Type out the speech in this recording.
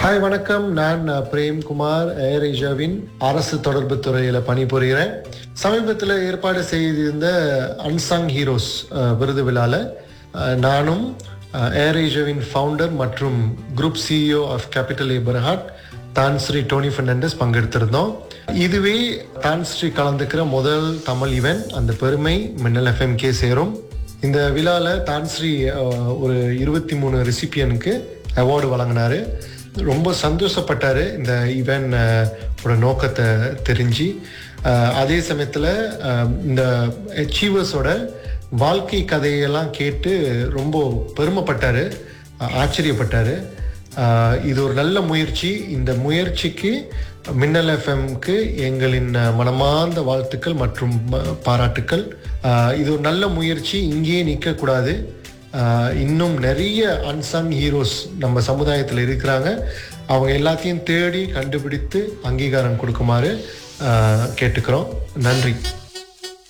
hi வணக்கம் நான் அஹ், பிரேம்குமார் ஏர் ஏஷியாவின் அரசு தொடர்பு துறையில் பணிபுரிகிறேன் சமீபத்தில் ஏற்பாடு செய்திருந்த அன்சங் ஹீரோஸ் அஹ், விருது விழாவில் அஹ், நானும் அஹ், ஏர் ஏஷியாவின் ஃபவுண்டர் மற்றும் group CEO of capital A Berhad தான் ஸ்ரீ டோனி ஃபெர்னாண்டஸ் பங்கெடுத்திருந்தோம் இதுவே தான் ஸ்ரீ கலந்துக்கிற முதல் தமிழ் ஈவென்ட் அந்த பெருமை மின்னல் எஃப்எம்கே சேரும் இந்த விழாவில் தான்ஸ்ரீ அஹ், ஒரு இருபத்தி மூணு ரெசிபியனுக்கு அவார்டு வழங்கினாரு ரொம்ப சந்தோஷப்பட்டாரு இந்த ஈவென்ட் ஓட நோக்கத்தை தெரிஞ்சு அஹ், அதே சமயத்தில் இந்த அச்சீவர்ஸோட வாழ்க்கை கதையெல்லாம் கேட்டு ரொம்ப பெருமைப்பட்டாரு அஹ், ஆச்சரியப்பட்டாரு ஆஹ் இது ஒரு நல்ல முயற்சி இந்த முயற்சிக்கு மின்னல் எஃப்எம்க்கு எங்களின் அஹ், மனமார்ந்த வாழ்த்துக்கள் மற்றும் ம- பாராட்டுக்கள் ஆஹ் இது ஒரு நல்ல முயற்சி இங்கேயே நிற்கக்கூடாது ஆஹ் இன்னும் நிறைய அன்சங் ஹீரோஸ் நம்ம சமுதாயத்தில் இருக்கிறாங்க அவங்க எல்லாத்தையும் தேடி கண்டுபிடித்து அங்கீகாரம் கொடுக்குமாறு ஆஹ் கேட்டுக்கிறோம் நன்றி